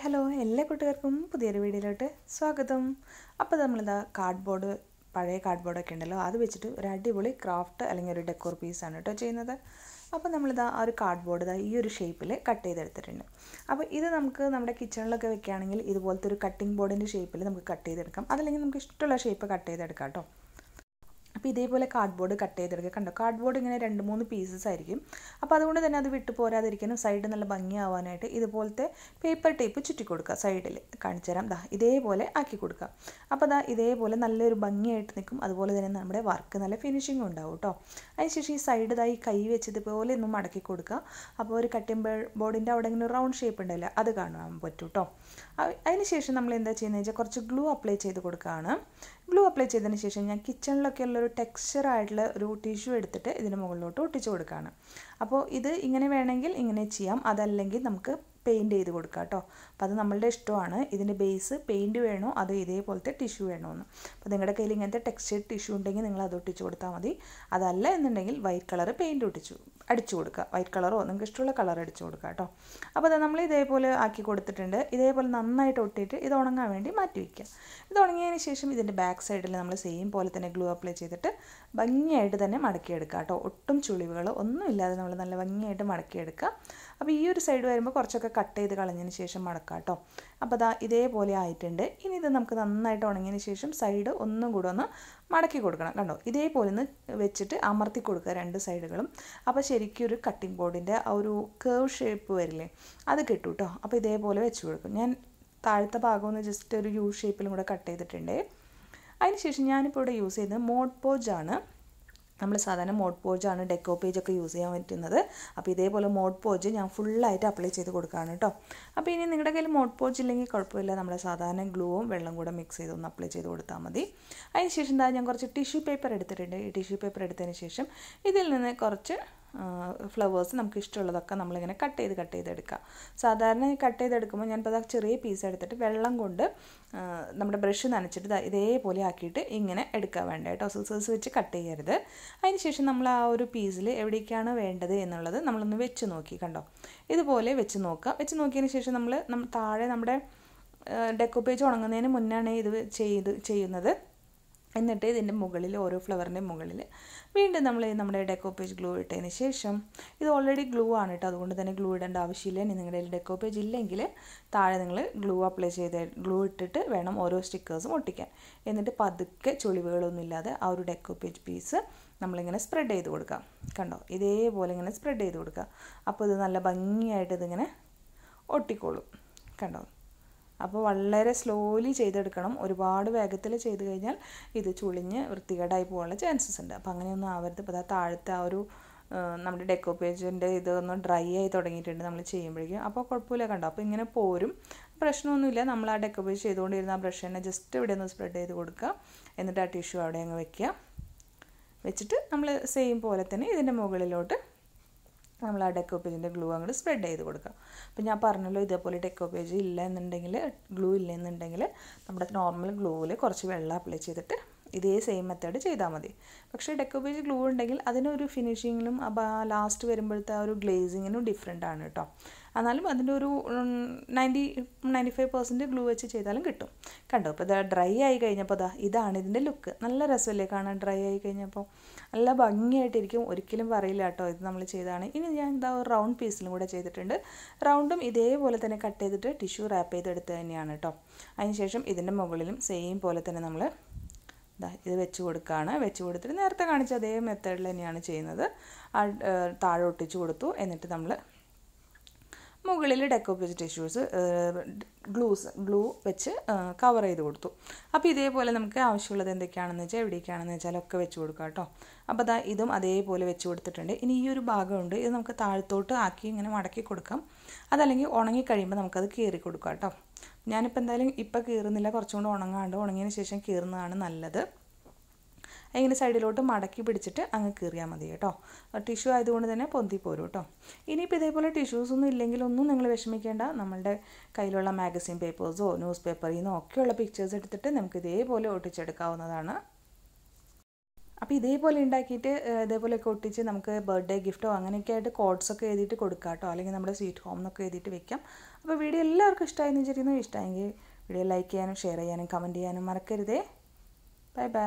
hello എല്ലാ കൂട്ടുകാർക്കും പുതിയൊരു വീഡിയോയിലോട്ട് സ്വാഗതം അപ്പോൾ നമ്മളിതാ കാർഡ്ബോർഡ് പഴയ കാർഡ്ബോർഡൊക്കെ ഉണ്ടല്ലോ അത് വെച്ചിട്ട് ഒരു അടിപൊളി ക്രാഫ്റ്റ് അല്ലെങ്കിൽ ഒരു ഡെക്കോർ പീസാണ് കേട്ടോ ചെയ്യുന്നത് അപ്പോൾ നമ്മളിതാ ആ ഒരു കാർഡ്ബോർഡ് ഇതാ ഈ ഒരു ഷേപ്പിൽ കട്ട് ചെയ്തെടുത്തിട്ടുണ്ട് അപ്പോൾ ഇത് നമുക്ക് നമ്മുടെ കിച്ചണിലൊക്കെ വെക്കുകയാണെങ്കിൽ ഇതുപോലത്തെ ഒരു കട്ടിംഗ് ബോർഡിൻ്റെ ഷേപ്പിൽ നമുക്ക് കട്ട് ചെയ്തെടുക്കാം അതല്ലെങ്കിൽ നമുക്ക് ഇഷ്ടമുള്ള ഷേപ്പ് കട്ട് ചെയ്തെടുക്കാം കേട്ടോ അപ്പോൾ ഇതേപോലെ കാർഡ്ബോർഡ് കട്ട് ചെയ്തെടുക്കുക കണ്ടോ കാർഡ്ബോർഡ് ഇങ്ങനെ രണ്ട് മൂന്ന് പീസസ് ആയിരിക്കും അപ്പോൾ അതുകൊണ്ട് തന്നെ അത് വിട്ടു പോരാതിരിക്കാനും സൈഡ് നല്ല ഭംഗിയാവാനായിട്ട് ഇതുപോലത്തെ പേപ്പർ ടേപ്പ് ചുറ്റി കൊടുക്കുക സൈഡിൽ കാണിച്ചു തരാം ദാ ഇതേപോലെ ആക്കി കൊടുക്കുക അപ്പോൾ ദാ ഇതേപോലെ നല്ലൊരു ഭംഗിയായിട്ട് നിൽക്കും അതുപോലെ തന്നെ നമ്മുടെ വർക്ക് നല്ല ഫിനിഷിങ്ങും ഉണ്ടാവും കേട്ടോ അതിനുശേഷം ഈ സൈഡ് ഇതായി കൈ വെച്ച് ഇതുപോലെ ഒന്ന് മടക്കി കൊടുക്കുക അപ്പോൾ ഒരു കട്ടിംഗ് ബോർഡിൻ്റെ അവിടെ ഇങ്ങനെ റൗണ്ട് ഷേപ്പ് ഉണ്ടല്ലോ അത് കാണാൻ പറ്റും കേട്ടോ അതിനുശേഷം നമ്മൾ എന്താ ചെയ്യുന്നത് വെച്ചാൽ കുറച്ച് ഗ്ലൂ അപ്ലൈ ചെയ്ത് കൊടുക്കുകയാണ് ഗ്ലൂ അപ്ലൈ ചെയ്തതിന് ശേഷം ഞാൻ കിച്ചണിലൊക്കെ ഉള്ളൊരു ടെക്സ്ചർ ആയിട്ടുള്ള ഒരു ടിഷ്യൂ എടുത്തിട്ട് ഇതിന് മുകളിലോട്ട് ഒട്ടിച്ചു കൊടുക്കുകയാണ് അപ്പോൾ ഇത് ഇങ്ങനെ വേണമെങ്കിൽ ഇങ്ങനെ ചെയ്യാം അതല്ലെങ്കിൽ നമുക്ക് പെയിൻറ്റ് ചെയ്ത് കൊടുക്കുക കേട്ടോ അപ്പോൾ അത് നമ്മളുടെ ഇഷ്ടമാണ് ഇതിൻ്റെ ബേസ് പെയിൻറ്റ് വേണോ അതോ ഇതേപോലത്തെ ടിഷ്യൂ വേണോ എന്ന് അപ്പോൾ നിങ്ങളുടെ കയ്യിൽ ഇങ്ങനത്തെ ടെക്സ്ചർ ടിഷ്യൂ ഉണ്ടെങ്കിൽ നിങ്ങൾ അത് ഒട്ടിച്ച് കൊടുത്താൽ മതി അതല്ല എന്നുണ്ടെങ്കിൽ വൈറ്റ് കളർ പെയിൻറ്റ് ഒട്ടിച്ചു അടിച്ചു കൊടുക്കുക വൈറ്റ് കളറോ നിങ്ങൾക്ക് ഇഷ്ടമുള്ള കളർ അടിച്ചു കൊടുക്കുക കേട്ടോ അപ്പോൾ അത് നമ്മൾ ഇതേപോലെ ആക്കി കൊടുത്തിട്ടുണ്ട് ഇതേപോലെ നന്നായിട്ട് ഒട്ടിയിട്ട് ഇത് ഉണങ്ങാൻ വേണ്ടി മാറ്റി വയ്ക്കുക ഇത് ഉണങ്ങിയതിന് ശേഷം ഇതിൻ്റെ ബാക്ക് സൈഡിൽ നമ്മൾ സെയിം പോലെ തന്നെ ഗ്ലൂ അപ്ലൈ ചെയ്തിട്ട് ഭംഗിയായിട്ട് തന്നെ മടക്കിയെടുക്കുക കേട്ടോ ഒട്ടും ചുളിവുകൾ ഒന്നും ഇല്ലാതെ നമ്മൾ നല്ല ഭംഗിയായിട്ട് മടക്കിയെടുക്കുക അപ്പോൾ ഈ ഒരു സൈഡ് വരുമ്പോൾ കുറച്ചൊക്കെ കട്ട് ചെയ്ത് കളഞ്ഞതിന് ശേഷം മടക്കാം കേട്ടോ അപ്പോൾ അതാ ഇതേപോലെ ആയിട്ടുണ്ട് ഇനി ഇത് നമുക്ക് നന്നായിട്ട് ഉണങ്ങിയതിന് ശേഷം സൈഡ് ഒന്നും കൂടെ ഒന്ന് മടക്കി കൊടുക്കണം കണ്ടോ ഇതേപോലെ ഒന്ന് വെച്ചിട്ട് അമർത്തി കൊടുക്കുക രണ്ട് സൈഡുകളും അപ്പോൾ ശരിക്കും ഒരു കട്ടിംഗ് ബോർഡിൻ്റെ ആ ഒരു കേവ് ഷേപ്പ് വരില്ലേ അത് കിട്ടും കേട്ടോ അപ്പോൾ ഇതേപോലെ വെച്ച് കൊടുക്കും ഞാൻ താഴത്തെ ഭാഗം ഒന്ന് ജസ്റ്റ് ഒരു യു ഷേപ്പിലും കൂടെ കട്ട് ചെയ്തിട്ടുണ്ട് അതിനുശേഷം ഞാനിപ്പോൾ ഇവിടെ യൂസ് ചെയ്യുന്നത് മോഡ് പോജാണ് നമ്മൾ സാധാരണ മോഡ് പോജാണ് ഡെക്കോ പേജ് ഒക്കെ യൂസ് ചെയ്യാൻ പറ്റുന്നത് അപ്പോൾ ഇതേപോലെ മോഡ് പോജ് ഞാൻ ഫുള്ളായിട്ട് അപ്ലൈ ചെയ്ത് കൊടുക്കുകയാണ് കേട്ടോ അപ്പോൾ ഇനി നിങ്ങളുടെ കയ്യിൽ മോഡ് പോജ് ഇല്ലെങ്കിൽ കുഴപ്പമില്ല നമ്മുടെ സാധാരണ ഗ്ലൂവും വെള്ളം കൂടെ മിക്സ് ചെയ്ത് ഒന്ന് അപ്ലൈ ചെയ്ത് കൊടുത്താൽ മതി അതിനുശേഷം എന്താ ഞാൻ കുറച്ച് ടിഷ്യൂ പേപ്പർ എടുത്തിട്ടുണ്ട് ഈ ടിഷ്യൂ പേപ്പർ എടുത്തതിന് ശേഷം ഇതിൽ നിന്ന് കുറച്ച് ഫ്ലവേഴ്സ് നമുക്ക് ഇഷ്ടമുള്ളതൊക്കെ നമ്മളിങ്ങനെ കട്ട് ചെയ്ത് കട്ട് ചെയ്തെടുക്കുക സാധാരണ കട്ട് ചെയ്തെടുക്കുമ്പോൾ ഞാനിപ്പോൾ അത് ചെറിയ പീസ് എടുത്തിട്ട് വെള്ളം കൊണ്ട് നമ്മുടെ ബ്രഷ് നനച്ചിട്ട് ഇതേപോലെ ആക്കിയിട്ട് ഇങ്ങനെ എടുക്കാൻ വേണ്ട കേട്ടോ സിസേഴ്സ് വെച്ച് കട്ട് ചെയ്യരുത് അതിനുശേഷം നമ്മൾ ആ ഒരു പീസിൽ എവിടേക്കാണ് വേണ്ടത് എന്നുള്ളത് നമ്മളൊന്ന് വെച്ച് നോക്കി കണ്ടോ ഇതുപോലെ വെച്ച് നോക്കുക വെച്ച് നോക്കിയതിന് ശേഷം നമ്മൾ താഴെ നമ്മുടെ ഡെക്കോ പേജ് ഉണങ്ങുന്നതിന് മുന്നാണ് ഇത് ചെയ്ത് ചെയ്യുന്നത് എന്നിട്ട് ഇതിൻ്റെ മുകളിൽ ഓരോ ഫ്ലവറിൻ്റെ മുകളിൽ വീണ്ടും നമ്മൾ നമ്മുടെ ഡെക്കോ പേജ് ഗ്ലൂ ഇട്ടതിന് ശേഷം ഇത് ഓൾറെഡി ഗ്ലൂ ആണ് കേട്ടോ അതുകൊണ്ട് തന്നെ ഗ്ലൂ ഇടേണ്ട ആവശ്യമില്ല ഇനി നിങ്ങളുടെ ഡെക്കോ പേജ് ഇല്ലെങ്കിൽ താഴെ നിങ്ങൾ ഗ്ലൂ അപ്ലൈ ചെയ്ത് ഗ്ലൂ ഇട്ടിട്ട് വേണം ഓരോ സ്റ്റിക്കേഴ്സും ഒട്ടിക്കാൻ എന്നിട്ട് പതുക്കെ ചുളിവുകളൊന്നും ഇല്ലാതെ ആ ഒരു ഡെക്കോ പേജ് പീസ് നമ്മളിങ്ങനെ സ്പ്രെഡ് ചെയ്ത് കൊടുക്കാം കണ്ടോ ഇതേപോലെ ഇങ്ങനെ സ്പ്രെഡ് ചെയ്ത് കൊടുക്കുക അപ്പോൾ ഇത് നല്ല ഭംഗിയായിട്ട് ഇതിങ്ങനെ ഒട്ടിക്കോളും കണ്ടോ അപ്പോൾ വളരെ സ്ലോലി ചെയ്തെടുക്കണം ഒരുപാട് വേഗത്തിൽ ചെയ്ത് കഴിഞ്ഞാൽ ഇത് ചുളിഞ്ഞ് വൃത്തികേടായി പോകാനുള്ള ചാൻസസ് ഉണ്ട് അപ്പോൾ അങ്ങനെയൊന്നും ആവരുത് ഇപ്പോൾ താഴത്തെ ആ ഒരു നമ്മുടെ ഡെക്കോ പേജിൻ്റെ ഇതൊന്ന് ഡ്രൈ ആയി തുടങ്ങിയിട്ടുണ്ട് നമ്മൾ ചെയ്യുമ്പോഴേക്കും അപ്പോൾ കുഴപ്പമില്ല കണ്ടോ അപ്പോൾ ഇങ്ങനെ പോരും പ്രശ്നമൊന്നുമില്ല നമ്മൾ ആ ഡെക്കോ പേജ് ചെയ്തുകൊണ്ടിരുന്ന ആ ബ്രഷ് തന്നെ ജസ്റ്റ് ഇവിടെ ഒന്ന് സ്പ്രെഡ് ചെയ്ത് കൊടുക്കുക എന്നിട്ട് ആ ടിഷ്യൂ അവിടെ അങ്ങ് വെക്കുക വെച്ചിട്ട് നമ്മൾ സെയിം പോലെ തന്നെ ഇതിൻ്റെ മുകളിലോട്ട് നമ്മൾ ആ ഡെക്കോ പേജിൻ്റെ ഗ്ലൂ അങ്ങോട്ട് സ്പ്രെഡ് ചെയ്ത് കൊടുക്കുക അപ്പോൾ ഞാൻ പറഞ്ഞല്ലോ ഇതേപോലെ ഡെക്കോ പേജ് ഇല്ല എന്നുണ്ടെങ്കിൽ ഗ്ലൂ ഇല്ല എന്നുണ്ടെങ്കിൽ നമ്മുടെ നോർമൽ ഗ്ലൂവിൽ കുറച്ച് വെള്ളം അപ്ലൈ ചെയ്തിട്ട് ഇതേ സെയിം മെത്തേഡ് ചെയ്താൽ മതി പക്ഷേ ഡെക്കോ പേജ് ഗ്ലൂ ഉണ്ടെങ്കിൽ അതിനൊരു ഫിനിഷിങ്ങിനും അപ്പോൾ ലാസ്റ്റ് വരുമ്പോഴത്തെ ആ ഒരു ഗ്ലേസിങ്ങിനും ഡിഫറെൻ്റ് ആണ് കേട്ടോ എന്നാലും അതിൻ്റെ ഒരു ninety ninety five percent glue വെച്ച് ചെയ്താലും കിട്ടും കണ്ടോ അപ്പോൾ ഇതാ ഡ്രൈ ആയി കഴിഞ്ഞപ്പോൾ ഇതാ ഇതാണ് ഇതിൻ്റെ ലുക്ക് നല്ല രസമല്ലേ കാണാൻ ഡ്രൈ ആയി കഴിഞ്ഞപ്പോൾ നല്ല ഭംഗിയായിട്ടിരിക്കും ഒരിക്കലും പറയില്ല കേട്ടോ ഇത് നമ്മൾ ചെയ്തതാണ് ഇനി ഞാൻ ഇതാ ഒരു റൗണ്ട് പീസിലും കൂടെ ചെയ്തിട്ടുണ്ട് റൗണ്ടും ഇതേപോലെ തന്നെ കട്ട് ചെയ്തിട്ട് ടിഷ്യൂ റാപ്പ് ചെയ്തെടുത്ത് തന്നെയാണ് കേട്ടോ അതിനുശേഷം ഇതിൻ്റെ മുകളിലും സെയിം പോലെ തന്നെ നമ്മൾ ഇതാ ഇത് വെച്ച് കൊടുക്കുകയാണ് വെച്ച് കൊടുത്തിട്ട് നേരത്തെ കാണിച്ച അതേ മെത്തേഡിൽ തന്നെയാണ് ചെയ്യുന്നത് താഴെ ഒട്ടിച്ച് കൊടുത്തു എന്നിട്ട് നമ്മൾ മുകളിൽ ഡെക്കോപ്പേജ് ടിഷ്യൂസ് ഗ്ലൂസ് ഗ്ലൂ വെച്ച് കവർ ചെയ്ത് കൊടുത്തു അപ്പോൾ ഇതേപോലെ നമുക്ക് ആവശ്യമുള്ളത് എന്തൊക്കെയാണെന്ന് വെച്ചാൽ എവിടേക്കാണെന്ന് വെച്ചാൽ ഒക്കെ വെച്ച് കൊടുക്കാം കേട്ടോ അപ്പോൾ അതാ ഇതും അതേപോലെ വെച്ച് കൊടുത്തിട്ടുണ്ട് ഇനി ഈ ഒരു ഭാഗമുണ്ട് ഇത് നമുക്ക് താഴത്തോട്ട് ആക്കി ഇങ്ങനെ മടക്കി കൊടുക്കാം അതല്ലെങ്കിൽ ഉണങ്ങി കഴിയുമ്പോൾ നമുക്കത് കീറി കൊടുക്കാം കേട്ടോ ഞാനിപ്പോൾ എന്തായാലും ഇപ്പോൾ കീറുന്നില്ല കുറച്ചും കൂടെ ഉണങ്ങാണ്ട് ഉണങ്ങിയതിന് ശേഷം കീറുന്നതാണ് നല്ലത് ഇങ്ങനെ സൈഡിലോട്ട് മടക്കി പിടിച്ചിട്ട് അങ്ങ് കീറിയാൽ മതി കേട്ടോ ടിഷ്യൂ ആയതുകൊണ്ട് തന്നെ പൊന്തി പോരും കേട്ടോ ഇനിയിപ്പോൾ ഇതേപോലെ ടിഷ്യൂസ് ഒന്നും ഇല്ലെങ്കിലൊന്നും നിങ്ങൾ വിഷമിക്കേണ്ട നമ്മളുടെ കയ്യിലുള്ള മാഗസിൻ പേപ്പേഴ്സോ ന്യൂസ് പേപ്പറിൽ നിന്നോ ഒക്കെയുള്ള പിക്ചേഴ്സ് എടുത്തിട്ട് നമുക്ക് ഇതേപോലെ ഒട്ടിച്ചെടുക്കാവുന്നതാണ് അപ്പോൾ ഇതേപോലെ ഉണ്ടാക്കിയിട്ട് ഏഹ്, ഇതേപോലെയൊക്കെ ഒട്ടിച്ച് നമുക്ക് ബർത്ത്ഡേ ഗിഫ്റ്റോ അങ്ങനെയൊക്കെ ആയിട്ട് കോഡ്സൊക്കെ എഴുതിയിട്ട് കൊടുക്കാം കേട്ടോ അല്ലെങ്കിൽ നമ്മുടെ സ്വീറ്റ് ഹോം എന്നൊക്കെ എഴുതിയിട്ട് വെക്കാം അപ്പോൾ വീഡിയോ എല്ലാവർക്കും ഇഷ്ടമായെന്ന് വിചാരിക്കുന്നു ഇഷ്ടമായെങ്കിൽ വീഡിയോ ലൈക്ക് ചെയ്യാനും ഷെയർ ചെയ്യാനും കമൻറ്റ് ചെയ്യാനും മറക്കരുതേ ബൈ ബൈ